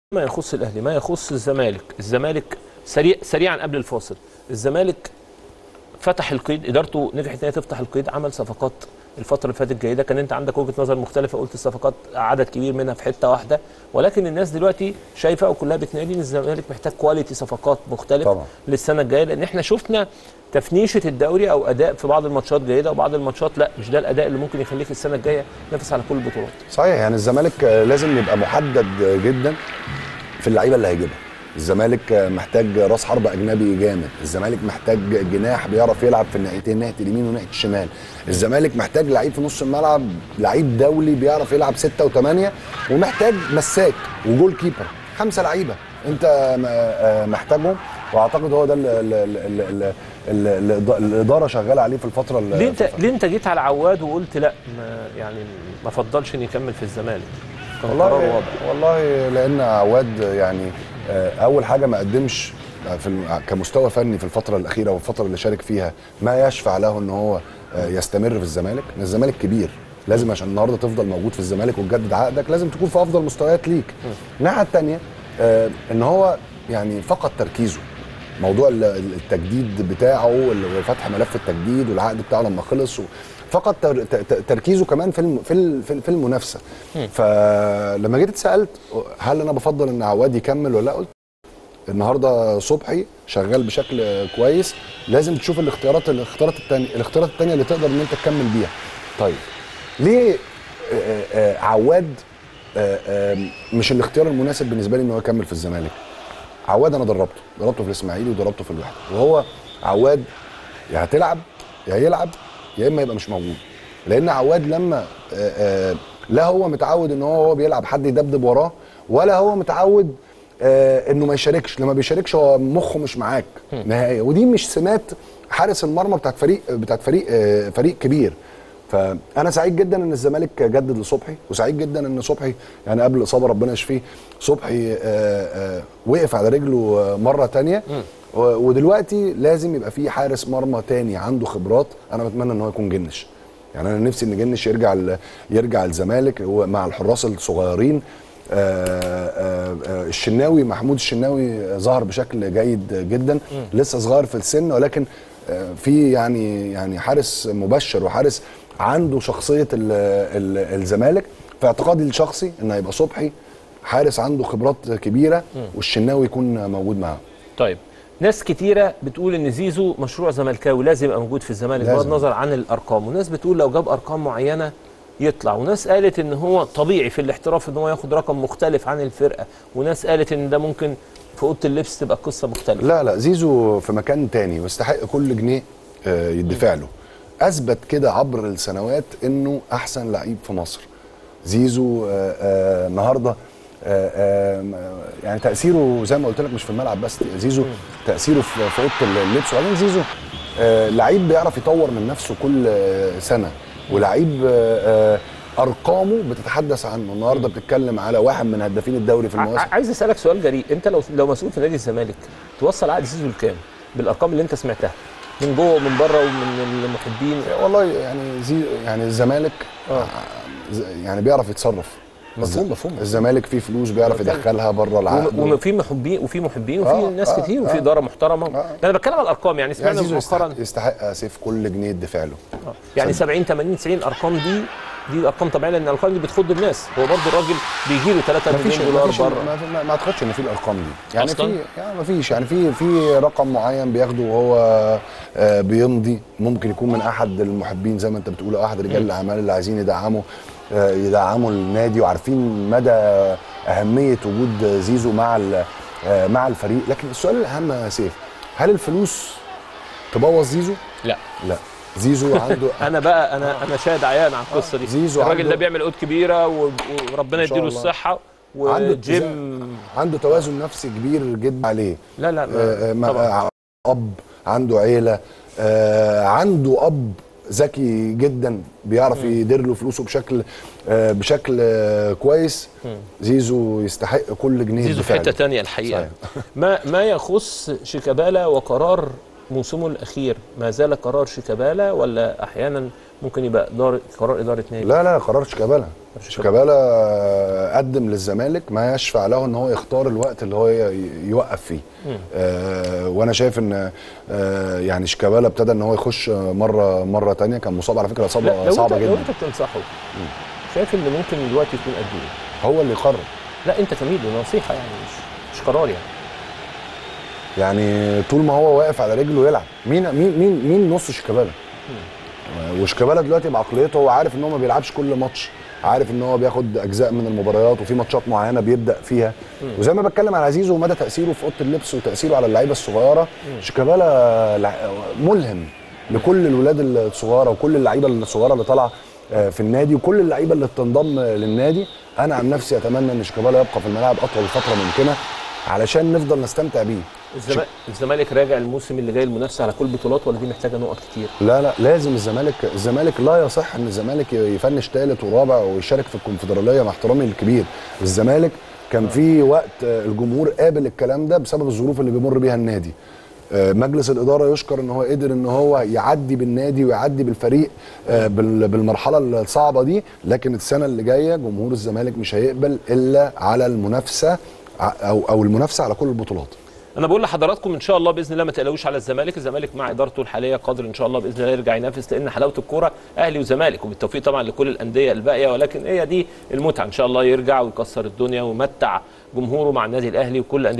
ما يخص الاهلي ما يخص الزمالك الزمالك سريع سريعا قبل الفاصل الزمالك فتح القيد ادارته نجحت ان هي تفتح القيد عمل صفقات الفتره اللي فاتت جيده كان انت عندك وجهه نظر مختلفه قلت الصفقات عدد كبير منها في حته واحده ولكن الناس دلوقتي شايفه وكلها بتنادي ان الزمالك محتاج كواليتي صفقات مختلف طبعا. للسنه الجايه لان احنا شفنا تفنيشه الدوري او اداء في بعض الماتشات جيده وبعض الماتشات لا مش ده الاداء اللي ممكن يخليك السنه الجايه تنافس على كل البطولات صحيح يعني الزمالك آه، لازم يبقى محدد جدا في اللعيبه اللي هيجيبها الزمالك آه، محتاج راس حرب اجنبي جامد الزمالك محتاج جناح بيعرف يلعب في الناحيتين ناحيه اليمين وناحيه الشمال الزمالك محتاج لعيب في نص الملعب لعيب دولي بيعرف يلعب ستة وثمانية ومحتاج مساك وجول كيبر خمسة لعيبة انت م- آه، محتاجهم واعتقد هو ده اللي- اللي- اللي- اللي- اللي- اللي الاداره شغاله عليه في الفتره اللي ليه انت ليه انت جيت على عواد وقلت لا ما يعني ما فضلش ان يكمل في الزمالك كان قرار والله واضح والله لان عواد يعني آه، اول حاجه ما قدمش في الم- كمستوى فني في الفتره الاخيره والفتره اللي شارك فيها ما يشفع له ان هو آه، يستمر في الزمالك لان الزمالك كبير لازم عشان النهارده تفضل موجود في الزمالك وتجدد عقدك لازم تكون في افضل مستويات ليك الناحيه الثانيه ان هو يعني فقد تركيزه موضوع ال- التجديد بتاعه وفتح ملف التجديد والعقد بتاعه لما خلص و- فقد تر- ت- ت- تركيزه كمان في الم- في ال- في ال- في المنافسه فلما جيت اتسالت هل انا بفضل ان عواد يكمل ولا لا قلت النهارده صبحي شغال بشكل كويس لازم تشوف الاختيارات الاختيارات الثانيه الاختيارات الثانيه اللي تقدر ان انت تكمل بيها طيب ليه آه، آه، عواد آه، آه، مش الاختيار المناسب بالنسبه لي ان هو يكمل في الزمالك عواد انا دربته دربته في الاسماعيلي ودربته في الوحده وهو عواد يا هتلعب يا هيلعب يا اما يبقى مش موجود لان عواد لما آه، آه، لا هو متعود ان هو هو بيلعب حد يدبدب وراه ولا هو متعود آه، انه ما يشاركش لما بيشاركش هو مخه مش معاك نهائيا ودي مش سمات حارس المرمى بتاعت فريق بتاعت فريق آه، فريق كبير فانا سعيد جدا ان الزمالك جدد لصبحي وسعيد جدا ان صبحي يعني قبل الاصابه ربنا يشفيه صبحي آه، آه، وقف على رجله آه، مره تانية و- ودلوقتي لازم يبقى في حارس مرمى تاني عنده خبرات انا بتمنى ان هو يكون جنش يعني انا نفسي ان جنش يرجع ال- يرجع الزمالك هو مع الحراس الصغيرين آه، آه، آه، الشناوي محمود الشناوي ظهر بشكل جيد جدا لسه صغير في السن ولكن آه، في يعني يعني حارس مبشر وحارس عنده شخصيه ال- ال- الزمالك في اعتقادي الشخصي ان هيبقى صبحي حارس عنده خبرات كبيره والشناوي يكون موجود معاه طيب ناس كتيره بتقول ان زيزو مشروع زملكاوي لازم يبقى موجود في الزمالك بغض لازم. النظر عن الارقام وناس بتقول لو جاب ارقام معينه يطلع وناس قالت ان هو طبيعي في الاحتراف ان هو ياخد رقم مختلف عن الفرقه وناس قالت ان ده ممكن في اوضه اللبس تبقى قصه مختلفه لا لا زيزو في مكان تاني ويستحق كل جنيه آه، يدفع له اثبت كده عبر السنوات انه احسن لعيب في مصر زيزو آه، آه، النهارده آه، آه، يعني تاثيره زي ما قلت لك مش في الملعب بس زيزو تاثيره في في اوضه اللبس وبعدين زيزو آه، لعيب بيعرف يطور من نفسه كل آه، سنه ولعيب آه، آه، ارقامه بتتحدث عنه النهارده بتتكلم على واحد من هدافين الدوري في المواسم ع- عايز اسالك سؤال جريء انت لو لو مسؤول في نادي الزمالك توصل عقد زيزو لكام بالارقام اللي انت سمعتها من جوه ومن بره ومن المحبين والله يعني زي يعني الزمالك آه. ز- يعني بيعرف يتصرف مفهوم الز- مفهوم الزمالك فيه فلوس بيعرف بتكلم. يدخلها بره العقد وم- وفي محبين وفي محبين وفي آه، ناس آه، كتير وفي آه. اداره محترمه آه. ده انا بتكلم على الارقام يعني يعني سمعنا زيزو مؤخرا يستحق, يستحق سيف كل جنيه يدفع له آه. يعني 70 80 90 الارقام دي دي ارقام طبيعيه لان الارقام دي بتخض الناس هو برضه الراجل بيجي له 3 مفيش مليون دولار مفيش بره ما, ما, ما اعتقدش ان في الارقام دي يعني أصلاً؟ في يعني مفيش يعني في في رقم معين بياخده وهو آه، بيمضي ممكن يكون من احد المحبين زي ما انت بتقول أو احد رجال الاعمال اللي عايزين يدعموا آه، يدعموا النادي وعارفين مدى اهميه وجود زيزو مع ال- آه، مع الفريق لكن السؤال الاهم يا سيف هل الفلوس تبوظ زيزو؟ لا لا زيزو عنده انا بقى انا انا شاهد عيان على القصه دي زيزو الراجل عنده- ده بيعمل عقود كبيره و- وربنا إن شاء يديله الله. الصحه عنده وجيم عنده توازن نفسي كبير جدا عليه لا لا آه، ما ما- طبعا اب عنده عيله آه، عنده اب ذكي جدا بيعرف يدير له فلوسه بشكل آه، بشكل آه، كويس زيزو يستحق كل جنيه زيزو في يدفع حته له. ثانيه الحقيقه صحيح. ما ما يخص شيكابالا وقرار موسمه الاخير ما زال قرار شيكابالا ولا احيانا ممكن يبقى دار قرار اداره نادي لا لا قرار شيكابالا شيكابالا. شيكابالا قدم للزمالك ما يشفع له ان هو يختار الوقت اللي هو ي- يوقف فيه آه وانا شايف ان آه يعني شيكابالا ابتدى ان هو يخش مره مره تانية كان مصاب على فكره لا اصابه لو صعبه انت لو جدا انت بتنصحه شايف ان ممكن دلوقتي يكون قد ايه؟ هو اللي يقرر لا انت كميدو نصيحه يعني مش مش قرار يعني يعني طول ما هو واقف على رجله يلعب مين مين مين مين نص شيكابالا وشيكابالا دلوقتي بعقليته هو عارف ان هو ما بيلعبش كل ماتش عارف ان هو بياخد اجزاء من المباريات وفي ماتشات معينه بيبدا فيها وزي ما بتكلم على عزيزو ومدى تاثيره في اوضه اللبس وتاثيره على اللعيبه الصغيره شيكابالا لع- ملهم لكل الولاد الصغيره وكل اللعيبه الصغيره اللي طالعه آه، في النادي وكل اللعيبه اللي بتنضم للنادي انا عن نفسي اتمنى ان شيكابالا يبقى في الملاعب اطول فتره ممكنه علشان نفضل نستمتع بيه الزمالك الزمالك راجع الموسم اللي جاي المنافسه على كل البطولات ولا دي محتاجه نقط كتير؟ لا لا لازم الزمالك الزمالك لا يصح ان الزمالك يفنش ثالث ورابع ويشارك في الكونفدراليه مع احترامي الكبير الزمالك كان في وقت آه، الجمهور قابل الكلام ده بسبب الظروف اللي بيمر بيها النادي آه، مجلس الاداره يشكر ان هو قدر ان هو يعدي بالنادي ويعدي بالفريق آه، بال- بالمرحله الصعبه دي لكن السنه اللي جايه جمهور الزمالك مش هيقبل الا على المنافسه ع- او او المنافسه على كل البطولات انا بقول لحضراتكم ان شاء الله باذن الله ما تقلقوش على الزمالك الزمالك مع ادارته الحاليه قادر ان شاء الله باذن الله يرجع ينافس لان حلاوه الكوره اهلي وزمالك وبالتوفيق طبعا لكل الانديه الباقيه ولكن هي دي المتعه ان شاء الله يرجع ويكسر الدنيا ويمتع جمهوره مع النادي الاهلي وكل انديه